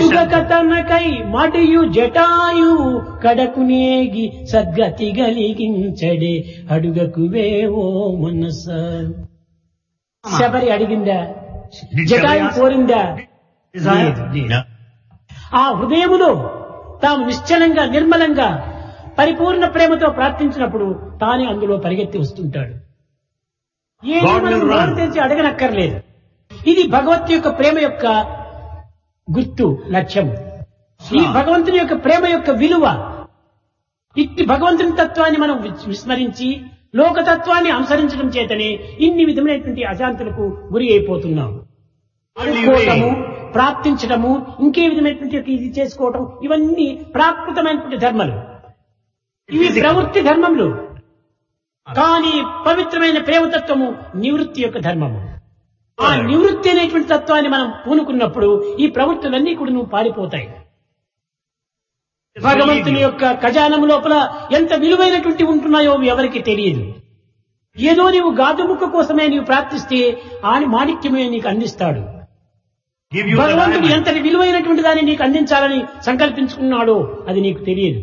అడుగక తనకై మడియు జటాయు కడకునేగి సద్గతి గలిగించడే అడుగకువేవో మనస Sabari అడిగిందా Did Jatayu Shabari ask? కోరిందా Desire? లేదు, లేదు. No. ఆ హృదయములో తాము నిశ్చలంగా నిర్మలంగా పరిపూర్ణ ప్రేమతో ప్రార్థించినప్పుడు తానే అందులో పరిగెత్తి వస్తుంటాడు ఏది God మనం will run. నోరు తెరిచి అడగనక్కర్లేదు ఇది భగవత్ యొక్క ప్రేమ యొక్క గుర్తు లక్ష్యం ఈ భగవంతుని యొక్క ప్రేమ యొక్క విలువ ఇట్టి భగవంతుని తత్వాన్ని మనం విస్- విస్మరించి లోకతత్వాన్ని అనుసరించడం చేతనే ఇన్ని విధమైనటువంటి అశాంతులకు గురి అయిపోతున్నాం అనుకోవటము ప్రార్థించడము ఇంకే విధమైనటువంటి ఒక ఇది చేసుకోవటం ఇవన్నీ ప్రాకృతమైనటువంటి ధర్మాలు ఇవి ప్రవృత్తి ధర్మములు కానీ పవిత్రమైన ప్రేమతత్వము నివృత్తి యొక్క ధర్మము ఆ నివృత్తి అనేటువంటి తత్వాన్ని మనం పూనుకున్నప్పుడు ఈ ప్రవృత్తులన్నీ కూడా నువ్వు పారిపోతాయి భగవంతుని యొక్క ఖజానం లోపల ఎంత విలువైనటువంటి ఉంటున్నాయో ఎవరికి తెలియదు ఏదో నీవు గాజుముక్క కోసమే నీవు ప్రార్థిస్తే ఆని మాణిక్యమే నీకు అందిస్తాడు Give you the భగవంతుడు diamond. ఎంతటి విలువైనటువంటి దాన్ని నీకు అందించాలని సంకల్పించుకున్నాడో అది నీకు తెలియదు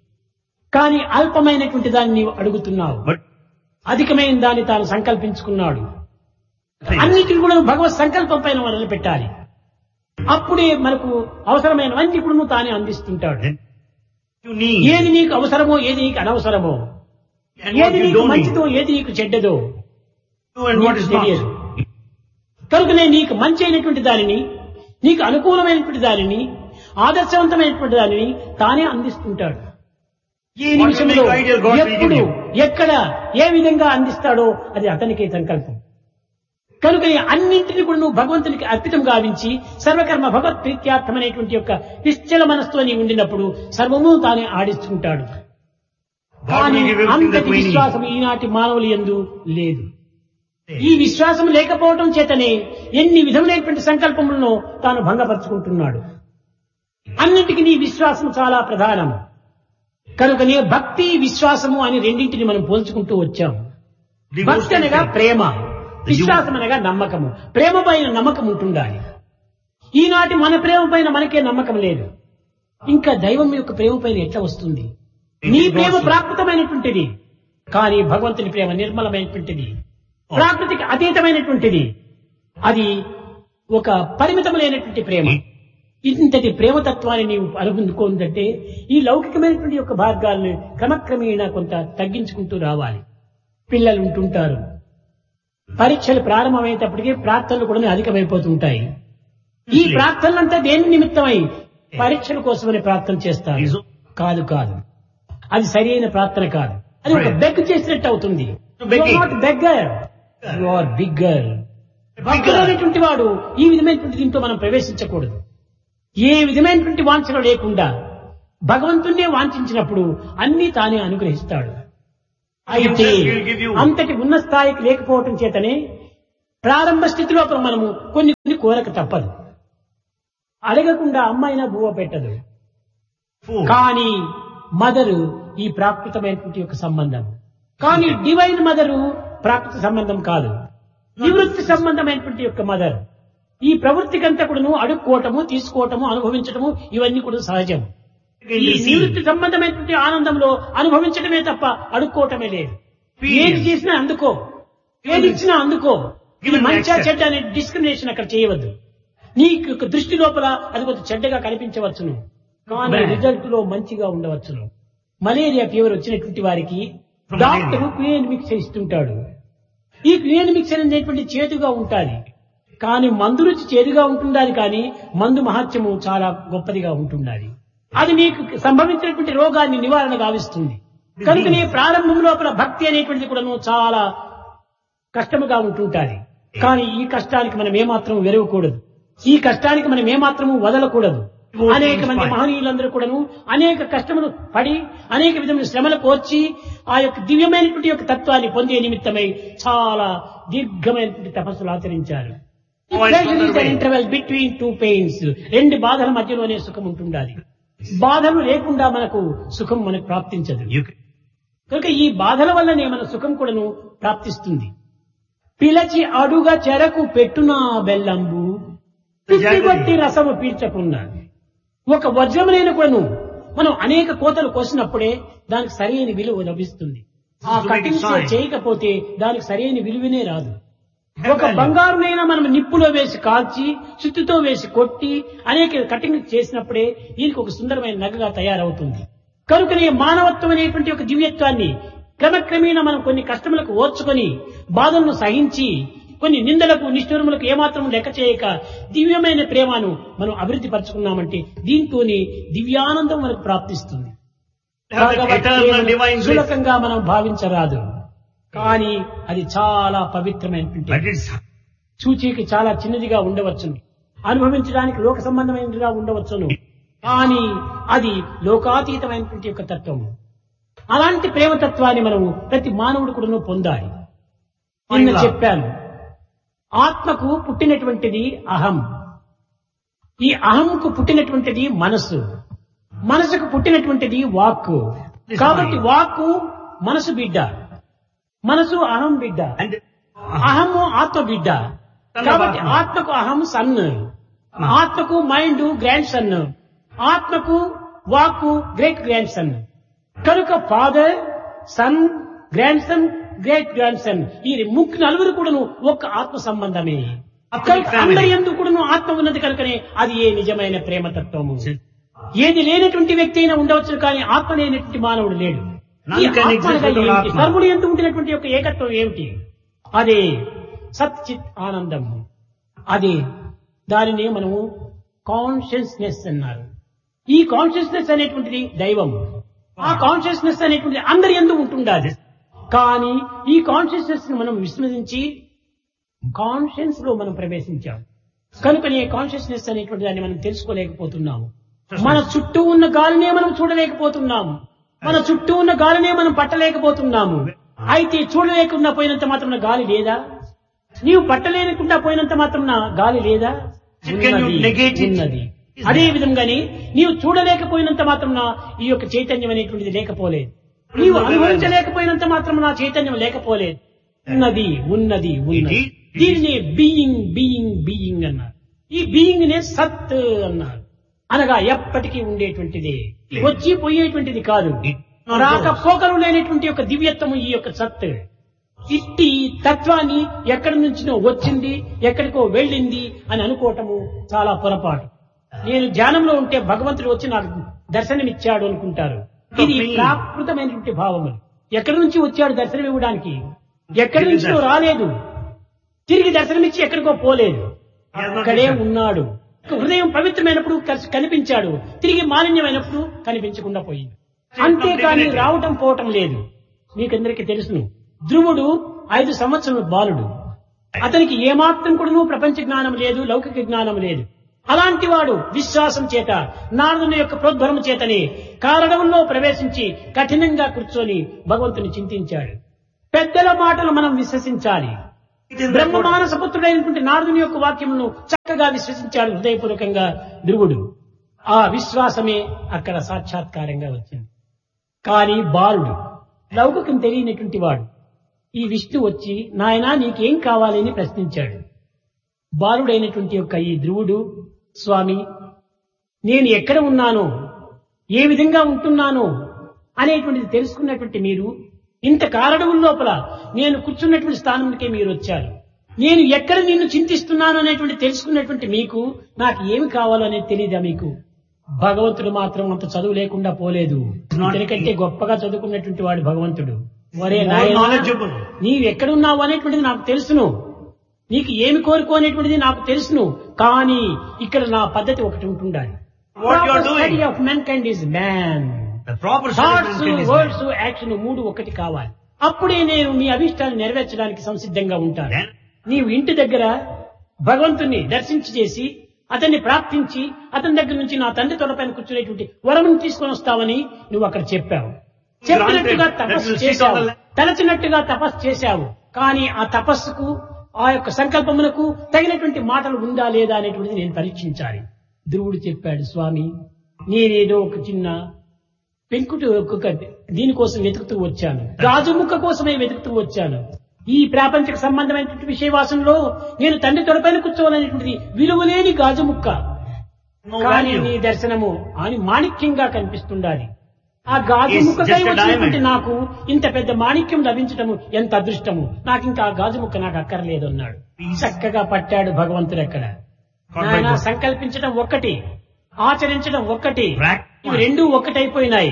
కానీ అల్పమైనటువంటి దాన్ని నీవు అడుగుతున్నావు But అధికమైన దాన్ని తాను సంకల్పించుకున్నాడు అన్నిటిని కూడా నువ్వు భగవత్ సంకల్పం పైన మొదలు పెట్టాలి అప్పుడే మనకు అవసరమైనవన్నీ కూడా నువ్వు తానే అందిస్తుంటాడు then you need. ఏది నీకు అవసరమో ఏది నీకు అనవసరమో And what ఏది you నీకు don't need. మంచిదో ఏది నీకు చెడ్డదో Do and what is నీకు తెలియదు. not. కనుకనే నీకు మంచి అయినటువంటి దానిని నీకు అనుకూలమైనటువంటి దానిని ఆదర్శవంతమైనటువంటి దానిని తానే అందిస్తుంటాడు ఏ What నిమిషంలో you make ideal, God will ఎప్పుడు give you. ఎక్కడ ఏ విధంగా అందిస్తాడో అది అతనికే సంకల్పం కనుక ఈ అన్నింటినీ కూడా నువ్వు భగవంతునికి అర్పితం గావించి సర్వకర్మ భగవత్ ప్రీత్యార్థమైనటువంటి యొక్క నిశ్చల మనస్సుతో నీ ఉండినప్పుడు సర్వము తానే ఆడిస్తుంటాడు God కానీ will give everything that అంతటి we need. విశ్వాసం ఈనాటి మానవులు ఎందు లేదు ఈ విశ్వాసం లేకపోవటం చేతనే ఎన్ని విధములైనటువంటి సంకల్పములను తాను భంగపరుచుకుంటున్నాడు అన్నింటికి నీ విశ్వాసం చాలా ప్రధానం కనుకనే భక్తి విశ్వాసము అని రెండింటిని మనం పోల్చుకుంటూ వచ్చాం భక్తి Devotion అనగా faith. ప్రేమ విశ్వాసం అనగా నమ్మకము ప్రేమ పైన నమ్మకం ఉంటుండాలి ఈనాటి మన ప్రేమ పైన మనకే నమ్మకం లేదు ఇంకా దైవం యొక్క ప్రేమ పైన ఎట్లా వస్తుంది నీ ప్రేమ ప్రాకృతమైనటువంటిది కానీ భగవంతుని ప్రేమ నిర్మలమైనటువంటిది ప్రాకృతికి అతీతమైనటువంటిది అది ఒక పరిమితం లేనటువంటి ప్రేమ ఇంతటి ప్రేమతత్వాన్ని నీవు అనుకుందుకోందంటే ఈ లౌకికమైనటువంటి యొక్క మార్గాలను క్రమక్రమేణా కొంత తగ్గించుకుంటూ రావాలి పిల్లలు ఉంటుంటారు పరీక్షలు ప్రారంభమయ్యేటప్పటికీ ప్రార్థనలు కూడా అధికమైపోతుంటాయి ఈ ప్రార్థనలంతా దేని నిమిత్తమై పరీక్షల కోసమని ప్రార్థన చేస్తారు కాదు కాదు అది సరైన ప్రార్థన కాదు అది ఒక బెగ్ చేసినట్టు అవుతుంది Begging. Not beggar you are bigger భక్తుడైనటువంటి వాడు ఈ విధమైనటువంటి దీంతో మనం ప్రవేశించకూడదు ఏ విధమైనటువంటి వాంఛన లేకుండా భగవంతుణ్ణే వాంఛించినప్పుడు అన్ని తానే అనుగ్రహిస్తాడు అయితే He'll give you. అంతటి ఉన్న స్థాయికి లేకపోవటం చేతనే ప్రారంభ స్థితిలో మనము కొన్ని కొన్ని కోరక తప్పదు అడగకుండా అమ్మాయినా బువ్వ పెట్టదు Food. కానీ మదరు ఈ ప్రాకృతమైనటువంటి యొక్క సంబంధం కానీ డివైన్ మదరు ప్రాకృత సంబంధం కాదు నివృత్తి సంబంధమైనటువంటి యొక్క మదర్ ఈ ప్రవృత్తికంతా కూడాను అడుక్కోవటము తీసుకోవటము అనుభవించటము ఇవన్నీ కూడా సహజం ఈ నివృత్తి సంబంధమైనటువంటి ఆనందంలో అనుభవించడమే తప్ప అడుక్కోవటమే లేదు ఏది చేసినా అందుకో ఏది ఇచ్చినా అందుకో ఇది మంచిగా చెడ్డ అనే డిస్క్రిమినేషన్ అక్కడ చేయవద్దు నీ యొక్క దృష్టి లోపల అది కొంచెం చెడ్డగా కనిపించవచ్చును కానీ Bad. రిజల్ట్ లో మంచిగా ఉండవచ్చును మలేరియా ఫీవర్ వచ్చినటువంటి వారికి డాక్టర్ క్లియన్ మిక్సర్ ఇస్తుంటాడు ఈ క్లియన్ మిక్సర్ అనేటువంటి చేదుగా ఉంటాది కానీ మందు రుచి చేదుగా ఉంటుండాలి కానీ మందు మహత్యము చాలా గొప్పదిగా ఉంటుండాలి అది నీకు సంభవించినటువంటి రోగాన్ని నివారణ గావిస్తుంది కనుకనే ప్రారంభం లోపల భక్తి అనేటువంటిది కూడా చాలా కష్టముగా ఉంటుంటాది కానీ ఈ కష్టానికి మనం ఏమాత్రం వెరవకూడదు ఈ కష్టానికి మనం ఏమాత్రము వదలకూడదు అనేక మంది మహనీయులందరూ కూడాను అనేక కష్టములు పడి అనేక విధమైన శ్రమలు కోర్చి ఆ యొక్క దివ్యమైనటువంటి యొక్క తత్వాన్ని పొందే నిమిత్తమై చాలా దీర్ఘమైనటువంటి తపస్సులు ఆచరించారు ఇంటర్వెల్ బిట్వీన్ టూ పెయిన్స్ రెండు బాధల మధ్యలోనే సుఖం ఉంటుండాలి బాధలు లేకుండా మనకు సుఖం మనకు ప్రాప్తించదు You can, కనుక ఈ బాధల వల్లనే మన సుఖం కూడాను ప్రాప్తిస్తుంది పిలచి అడుగ చెరకు పెట్టునా బెల్లంబు పిచ్చిగొట్టి రసము పీల్చకున్నా ఒక వజ్రములైన కూడాను మనం అనేక కోతలు కోసినప్పుడే దానికి సరైన విలువ లభిస్తుంది ఆ To make it cutting shine. చేయకపోతే దానికి సరైన విలువనే రాదు ఒక బంగారునైనా మనం నిప్పులో వేసి కాల్చి చుట్టుతో వేసి కొట్టి అనేక కటింగ్ చేసినప్పుడే దీనికి ఒక సుందరమైన నగగా తయారవుతుంది కనుకనే మానవత్వం అనేటువంటి ఒక దివ్యత్వాన్ని క్రమక్రమేణా మనం కొన్ని కష్టములకు ఓర్చుకొని బాధలను సహించి కొన్ని నిందలకు నిష్ఠురములకు ఏమాత్రం లెక్క చేయక దివ్యమైన ప్రేమను మనం అభివృద్ధి పరుచుకున్నామంటే దీంతోని దివ్యానందం మనకు ప్రాప్తిస్తుంది Have that భగవత్ eternal ప్రేమను divine bliss. సులకంగా మనం భావించరాదు కానీ అది చాలా పవిత్రమైనటువంటి But it's సూచీకి చాలా చిన్నదిగా ఉండవచ్చును అనుభవించడానికి లోక సంబంధమైనదిగా ఉండవచ్చును కానీ అది లోకాతీతమైనటువంటి యొక్క తత్వము అలాంటి ప్రేమతత్వాన్ని మనం ప్రతి మానవుడు కూడా పొందాలి నిన్న Fine. చెప్పాను ఆత్మకు పుట్టినటువంటిది అహం ఈ అహంకు పుట్టినటువంటిది మనస్సు మనసుకు పుట్టినటువంటిది వాక్కు This కాబట్టి mind. వాక్కు మనసు బిడ్డ మనసు అహం బిడ్డ and అహము ఆత్మ బిడ్డ Son of కాబట్టి Atma. ఆత్మకు అహం సన్ ఆత్మకు మైండ్ గ్రాండ్ సన్ ఆత్మకు వాక్కు గ్రేట్ గ్రాండ్ సన్ కనుక father son grandson great grandson ఈ ముగ్గురు నలుగురు కూడాను ఒక్క ఆత్మ సంబంధమే కనుక family. అందరి ఎందుకు కూడాను ఆత్మ ఉన్నది కనుకనే అది ఏ నిజమైన ప్రేమతత్వము ఏది లేనటువంటి వ్యక్తి అయినా ఉండవచ్చు కానీ ఆత్మ లేనటువంటి మానవుడు లేడు None ఈ can ఆత్మ exist అనగా without ఏమిటి? ఆత్మ. సర్వుడు ఎందు ఉండినటువంటి యొక్క ఏకత్వం ఏమిటి అదే సచ్చిత్ ఆనందం అదే దానిని మనము కాన్షియస్నెస్ అన్నారు ఈ కాన్షియస్నెస్ అనేటువంటిది దైవం ఆ కాన్షియస్నెస్ అనేటువంటిది అందరి ఎందు ఉంటుండాలి కానీ ఈ కాన్షియస్నెస్ ని మనం విస్మరించి కాన్షియన్స్ లో మనం ప్రవేశించాం కనుకనే కాన్షియస్నెస్ అనేటువంటి దాన్ని మనం తెలుసుకోలేకపోతున్నాము మన చుట్టూ ఉన్న గాలినే మనం చూడలేకపోతున్నాము మన చుట్టూ ఉన్న గాలినే మనం పట్టలేకపోతున్నాము అయితే చూడలేకుండా పోయినంత మాత్రం గాలి లేదా నీవు పట్టలేకుండా పోయినంత మాత్రం గాలి లేదా Can you ఉన్నది, negate it? ఉన్నది అదే విధంగానే నీవు చూడలేకపోయినంత మాత్రం ఈ యొక్క చైతన్యం అనేటువంటిది లేకపోలేదు నీవు అనుభవించలేకపోయినంత మాత్రం నా చైతన్యం లేకపోలేదు ఉన్నది ఉన్నది ఉన్నది Indeed. దీనిని బీయింగ్ బీయింగ్ బీయింగ్ అన్నారు ఈ బీయింగ్ నే సత్ అన్నారు అనగా ఎప్పటికీ ఉండేటువంటిది వచ్చి పోయేటువంటిది కాదు రాక పోకలు లేనటువంటి యొక్క దివ్యత్వము ఈ యొక్క సత్ ఇట్టి తత్వాన్ని ఎక్కడి నుంచినో వచ్చింది ఎక్కడికో వెళ్ళింది అని అనుకోవటము చాలా పొరపాటు నేను ధ్యానంలో ఉంటే భగవంతుడు వచ్చి నాకు దర్శనమిచ్చాడు అనుకుంటారు ఇది ప్రాకృతమైనటువంటి భావములు ఎక్కడి నుంచి వచ్చాడు దర్శనం ఇవ్వడానికి ఎక్కడి నుంచో రాలేదు తిరిగి దర్శనమిచ్చి ఎక్కడికో పోలేదు అక్కడే ఉన్నాడు హృదయం పవిత్రమైనప్పుడు కలిసి కనిపించాడు తిరిగి మాలిన్యమైనప్పుడు కనిపించకుండా పోయింది అంతేకాని రావటం పోవటం లేదు మీకందరికీ తెలుసును ధ్రువుడు ఐదు సంవత్సరాల బాలుడు అతనికి ఏమాత్రం కూడా ప్రపంచ జ్ఞానం లేదు లౌకిక జ్ఞానం లేదు అలాంటి వాడు విశ్వాసం చేత నారదుని యొక్క ప్రోద్భరము చేతనే కారణంలో ప్రవేశించి కఠినంగా కూర్చొని భగవంతుని చింతించాడు పెద్దల మాటలు మనం విశ్వసించాలి బ్రహ్మ మానస పుత్రుడైనటువంటి నారదుని యొక్క వాక్యమును చక్కగా విశ్వసించాడు హృదయపూర్వకంగా ధ్రువుడు ఆ విశ్వాసమే అక్కడ సాక్షాత్కారంగా వచ్చింది కానీ బాలుడు లౌకికం తెలియనటువంటి వాడు ఈ విష్ణు వచ్చి నాయనా నీకేం కావాలి అని ప్రశ్నించాడు బాలుడైనటువంటి యొక్క ఈ ధ్రువుడు స్వామి నేను ఎక్కడ ఉన్నాను ఏ విధంగా ఉంటున్నాను అనేటువంటిది తెలుసుకున్నటువంటి మీరు ఇంత కారణం లోపల నేను కూర్చున్నటువంటి స్థానంకే మీరు వచ్చారు నేను ఎక్కడ నిన్ను చింతిస్తున్నాను అనేటువంటి తెలుసుకున్నటువంటి మీకు నాకు ఏమి కావాలో అనేది తెలియదా మీకు భగవంతుడు మాత్రం అంత చదువు లేకుండా పోలేదు ఇతనికంటే గొప్పగా చదువుకున్నటువంటి వాడు భగవంతుడు ఒరే More నాయనా, knowledgeable. నీవు ఎక్కడున్నావు అనేటువంటిది నాకు తెలుసును నీకు ఏమి కోరుకో అనేటువంటిది నాకు తెలుసును కానీ ఇక్కడ నా పద్ధతి ఒకటి ఉంటుండాలి What you are doing? Study of mankind is man The proper thoughts solution is words action మూడు ఒకటి కావాలి అప్పుడే నేను మీ అభిష్టాన్ని నెరవేర్చడానికి సంసిద్ధంగా ఉంటాను Then- నీవు ఇంటి దగ్గర భగవంతుని దర్శించి చేసి అతన్ని ప్రార్థించి అతని దగ్గర నుంచి నా తండ్రి తొడపైన కూర్చునేటువంటి వరమును తీసుకొని వస్తావని నువ్వు అక్కడ చెప్పావు చెప్పినట్టుగా Granted, తపస్సు that will sit చేశావు on the- తలచినట్టుగా తపస్సు చేశావు కానీ ఆ తపస్సుకు ఆ యొక్క సంకల్పమునకు తగినటువంటి మాటలు ఉందా లేదా అనేటువంటిది నేను పరీక్షించాలి ధ్రువుడు చెప్పాడు స్వామి నేనేదో ఒక చిన్న పెంకుటి ఒక్కొక్క దీనికోసం వెతుకుతూ వచ్చాను రాజముక్క కోసమే వెతుకుతూ వచ్చాను ఈ ప్రాపంచిక సంబంధమైనటువంటి విషయవాసంలో నేను తండ్రి తొడపైన కూర్చోవాలనేటువంటిది విలువలేని గాజుముక్క No కానీ value. నీ దర్శనము అని మాణిక్యంగా కనిపిస్తుండాలి ఆ గాజు It's ముక్కకై just a వచ్చినటువంటి diamond. నాకు ఇంత పెద్ద మాణిక్యం లభించటము ఎంత అదృష్టము నాకు ఇంకా ఆ గాజు ముక్క నాకు అక్కర్లేదు అన్నాడు Peace. చక్కగా పట్టాడు భగవంతుడు ఎక్కడ God by నాయనా God. సంకల్పించడం ఒక్కటి ఆచరించడం ఒక్కటి Pract- ఇవి రెండూ ఒక్కటైపోయినాయి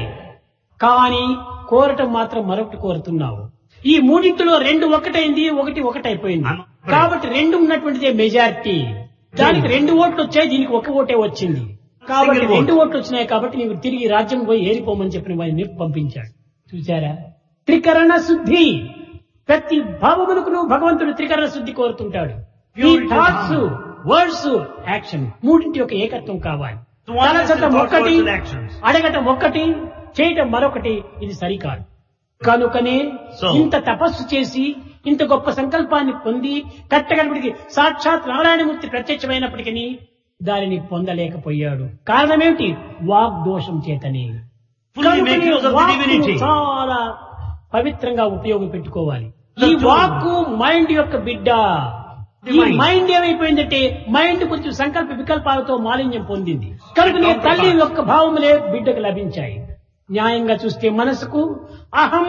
కానీ కోరటం మాత్రం మరొకటి కోరుతున్నావు ఈ మూడింటిలో రెండు ఒకటైంది ఒకటి ఒకటైపోయింది I'm- కాబట్టి రెండు ఉన్నటువంటిదే మెజారిటీ దానికి రెండు ఓట్లు వచ్చాయి దీనికి ఒక ఓటే వచ్చింది కాబట్టి Single vote. రెండు ఓట్లు వచ్చినాయి కాబట్టి నీవు తిరిగి రాజ్యం పోయి ఏరిపోమని చెప్పిన వారిని పంపించాడు చూచారా త్రికరణ శుద్ధి ప్రతి భావమునకు నువ్వు భగవంతుడు త్రికరణ శుద్ధి కోరుతుంటాడు ఈ Purity of thoughts heart. Words action మూడింటి యొక్క ఏకత్వం కావాలి So one is the తలచటం thought, ఒక్కటి words and actions. అడగటం ఒక్కటి చేయటం మరొకటి ఇది సరికాదు కనుకనే So- ఇంత తపస్సు చేసి ఇంత గొప్ప సంకల్పాన్ని పొంది కట్టగలిపిడికి సాక్షాత్ నారాయణమూర్తి ప్రత్యక్షమైనప్పటికీ దానిని పొందలేకపోయాడు కారణమేమిటి వాగ్దోషం చేతని Fully make కనుకనే use of the వాక్కును divinity. చాలా పవిత్రంగా ఉపయోగపెట్టుకోవాలి The ఈ tongue. వాక్కు మైండ్ యొక్క బిడ్డ The ఈ mind. మైండ్ ఏమైపోయిందంటే మైండ్ కొంచెం సంకల్ప వికల్పాలతో మాలిన్యం పొందింది కనుకనే The తల్లి counterpart. యొక్క భావములే బిడ్డకు లభించాయి న్యాయంగా చూస్తే మనసుకు అహం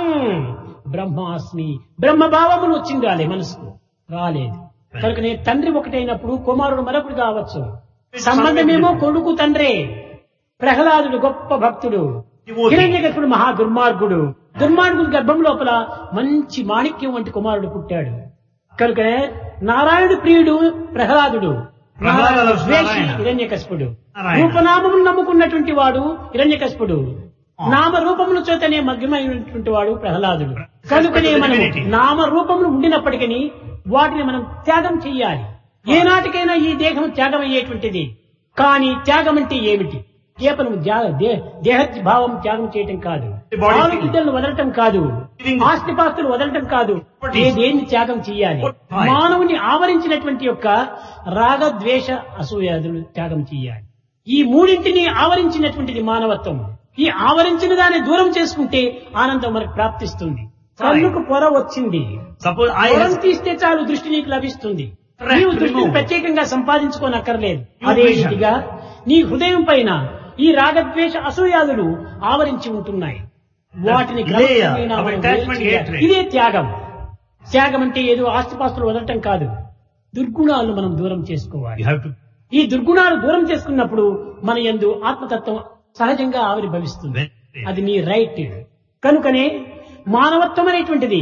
బ్రహ్మాస్మి బ్రహ్మ భావములు వచ్చింది రాలే మనసుకు రాలేదు కనుకనే తండ్రి ఒకటైనప్పుడు కుమారుడు మరొకటి కావచ్చు సంబంధమేమో కొడుకు తండ్రే ప్రహ్లాదుడు గొప్ప భక్తుడు Devotee. హిరణ్యకశిపుడు మహా దుర్మార్గుడు దుర్మార్గుడు గర్భం లోపల మంచి మాణిక్యం వంటి కుమారుడు పుట్టాడు కనుకనే నారాయణుడు ప్రియుడు ప్రహ్లాదుడు ప్రహ్లాద నారాయణుడు ద్వేషి నారాయణ. హిరణ్యకశిపుడు నారాయణ. రూపనామములు నమ్ముకున్నటువంటి వాడు హిరణ్యకశిపుడు నామ రూపముల చేతనే మగ్నమైనటువంటి వాడు ప్రహ్లాదుడు కనుకనే మనం Divinity. నామ రూపములు ఉండినప్పటికీ వాటిని మనం త్యాగం చెయ్యాలి ఏనాటికైనా ఈ దేహం త్యాగం అయ్యేటువంటిది కానీ త్యాగం అంటే ఏమిటి కేవలం ధ్యా- దే- దేహ భావం త్యాగం చేయటం కాదు The body ఆలు thing. బిడ్డలను వదలటం కాదు Living- ఆస్తిపాస్తులు వదలటం కాదు What is- ఏదేన్ని త్యాగం చెయ్యాలి What time? మానవుని ఆవరించినటువంటి యొక్క రాగద్వేష అసూయాదులు త్యాగం చెయ్యాలి ఈ మూడింటిని ఆవరించినటువంటిది మానవత్వం ఈ ఆవరించిన దాన్ని దూరం చేసుకుంటే ఆనందం మనకు ప్రాప్తిస్తుంది కన్నుకు పొర వచ్చింది Suppose I పొరం have తీస్తే చాలు దృష్టి నీకు లభిస్తుంది Correct. నీవు దృష్టిని Remove. ప్రత్యేకంగా సంపాదించుకోనక్కర్లేదు You అదే vision. రీతిగా నీ హృదయం పైన ఈ రాగద్వేష అసూయాదులు ఆవరించి ఉంటున్నాయి వాటిని layer క్రమక్రమేణా of మనం attachment, వేరు చేయాలి. hatred. ఇదే త్యాగం త్యాగం అంటే ఏదో ఆస్తిపాస్తులు వదలటం కాదు దుర్గుణాలను మనం దూరం చేసుకోవాలి you have to ఈ దుర్గుణాలు దూరం చేసుకున్నప్పుడు మన యందు ఆత్మతత్వం సహజంగా ఆవిర్భవిస్తుంది అది నీ రైట్ కనుకనే మానవత్వం అనేటువంటిది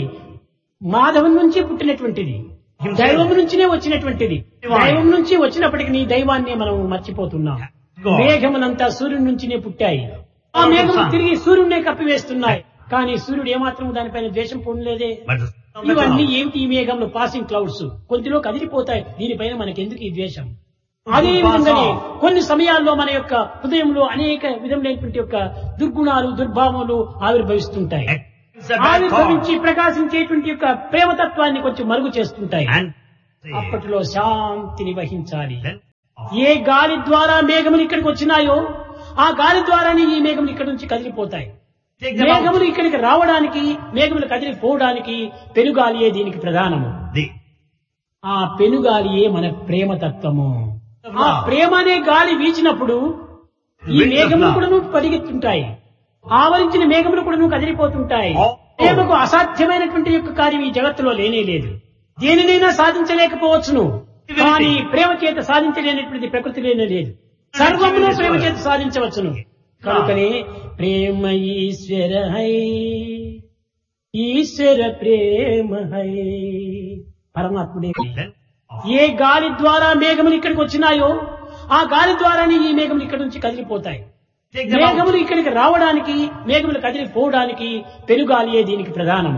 మాధవం నుంచి పుట్టినటువంటిది Himself. దైవం నుంచినే వచ్చినటువంటిది Divine. దైవం నుంచి వచ్చినప్పటికీ నీ దైవాన్ని మనం మర్చిపోతున్నాం God. మేఘములంతా సూర్యుడి నుంచినే పుట్టాయి ఆ Power of మేఘములు sun. తిరిగి సూర్యుడినే కప్పివేస్తున్నాయి కానీ సూర్యుడు ఏమాత్రం దానిపైన ద్వేషం పొందలేదే but the- ఇవన్నీ ఏమిటి ఈ మేఘంలో పాసింగ్ క్లౌడ్స్ కొద్దిలో కదిలిపోతాయి దీనిపైన మనకెందుకు ఈ ద్వేషం అదే విధంగానే కొన్ని సమయాల్లో మన యొక్క హృదయంలో అనేక విధములైనటువంటి యొక్క దుర్గుణాలు దుర్భావములు ఆవిర్భవిస్తుంటాయి It's a bad thought. ఆవిర్భవించి ప్రకాశించేటువంటి యొక్క ప్రేమతత్వాన్ని కొంచెం మరుగు చేస్తుంటాయి And అప్పట్లో శాంతిని వహించాలి then ఏ గాలి ద్వారా మేఘములు ఇక్కడికి వచ్చినాయో ఆ గాలి ద్వారానే ఈ మేఘములు ఇక్కడి నుంచి కదిలిపోతాయి take them out. మేఘములు ఇక్కడికి రావడానికి మేఘములు కదిలిపోవడానికి పెనుగాలియే దీనికి ప్రధానము The ఆ పెనుగాలియే మన ప్రేమతత్వము ఆ ప్రేమ అనే గాలి వీచినప్పుడు ఈ Wind of మేఘములు love. కూడా పడిగెత్తుంటాయి ఆవరించిన మేఘములు కూడా కదిలిపోతుంటాయి Oh. ప్రేమకు అసాధ్యమైనటువంటి యొక్క కార్యం ఈ జగత్తులో లేనే లేదు దేనినైనా సాధించలేకపోవచ్చును కానీ ప్రేమ చేత సాధించలేనటువంటి ప్రకృతి లేనే లేదు సర్వమును ప్రేమ చేత సాధించవచ్చును కనుకనే ప్రేమ ఈశ్వర హై ఈశ్వర ప్రేమ హై పరమాత్ముడే then ఏ గాలి ద్వారా మేఘములు ఇక్కడికి వచ్చినాయో ఆ గాలి ద్వారానే ఈ మేఘములు ఇక్కడి నుంచి కదిలిపోతాయి take them out. మేఘములు ఇక్కడికి రావడానికి మేఘములు కదిలిపోవడానికి పెనుగాలియే దీనికి ప్రధానము